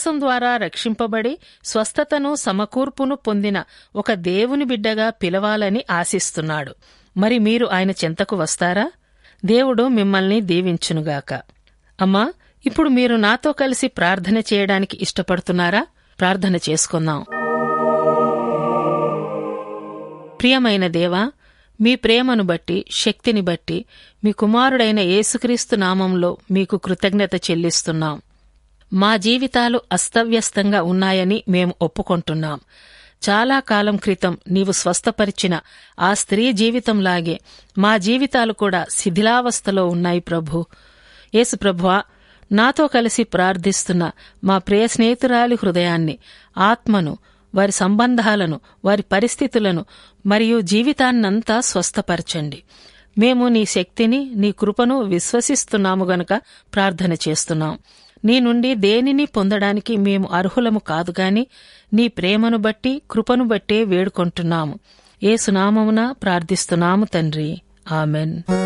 విశ్వాసం ద్వారా రక్షింపబడి స్వస్థతను సమకూర్పును పొందిన ఒక దేవుని బిడ్డగా పిలవాలని ఆశిస్తున్నాడు మరి మీరు ఆయన చెంతకు వస్తారా దేవుడు మిమ్మల్ని దీవించునుగాక అమ్మా ఇప్పుడు మీరు నాతో కలిసి ప్రార్థన చేయడానికి ఇష్టపడుతున్నారా ప్రార్థన చేసుకుందాం ప్రియమైన దేవా మీ ప్రేమను బట్టి శక్తిని బట్టి మీ కుమారుడైన యేసుక్రీస్తు నామంలో మీకు కృతజ్ఞత చెల్లిస్తున్నాం మా జీవితాలు అస్తవ్యస్తంగా ఉన్నాయని మేము ఒప్పుకుంటున్నాం చాలా కాలం క్రితం నీవు స్వస్థపరిచిన ఆ స్త్రీ జీవితంలాగే మా జీవితాలు కూడా శిథిలావస్థలో ఉన్నాయి ప్రభు యేసు ప్రభువా నాతో కలిసి ప్రార్థిస్తున్న మా ప్రియ స్నేహితురాలి హృదయాన్ని ఆత్మను వారి సంబంధాలను వారి పరిస్థితులను మరియు జీవితాన్నంతా స్వస్థపరచండి మేము నీ శక్తిని నీ కృపను విశ్వసిస్తున్నాము గనుక ప్రార్థన చేస్తున్నాం నీ నుండి దేనిని పొందడానికి మేము అర్హులము కాదు గాని నీ ప్రేమను బట్టి కృపను బట్టే వేడుకొంటున్నాము ఏ సునామమున ప్రార్థిస్తున్నాము తండ్రి ఆమెన్